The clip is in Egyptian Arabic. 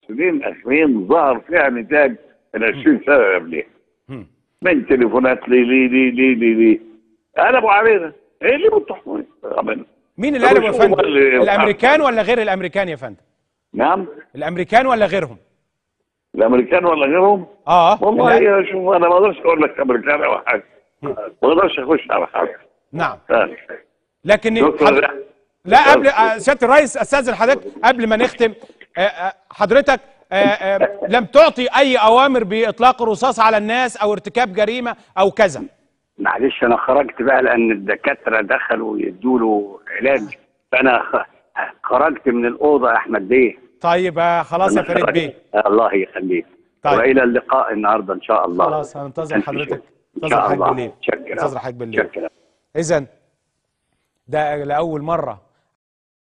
السنين الاخرين ظهر فيها نتاج من 20 سنه قبلها هم. من تليفونات لي لي لي لي لي, لي. قلبوا علينا ايه اللي بتحكموا مين اللي قلبوا يا مش فندم هم اللي- الامريكان ولا غير الامريكان يا فندم نعم الامريكان ولا غيرهم الامريكان ولا غيرهم اه والله لا. يا شوف انا ما اقدرش اقول لك امريكان او حاجه ما اقدرش اخش على حاجه نعم ها. لكن شكرا حض- لك. لا قبل آه، سياده الرئيس استاذن حضرتك قبل ما نختم آه، آه، حضرتك آه، آه، لم تعطي اي اوامر باطلاق الرصاص على الناس او ارتكاب جريمه او كذا معلش انا خرجت بقى لان الدكاتره دخلوا يدوا له علاج فانا خ- خرجت من الاوضه يا احمد بيه طيب آه، خلاص يا أنا فريد خرجت. بيه الله يخليك طيب. والى اللقاء النهارده ان شاء الله خلاص هننتظر ألف حضرتك شكر. انتظر ان شاء حضرتك الله بالليل شكرا انتظر حضرتك بالليل شكرا اذا ده لاول مره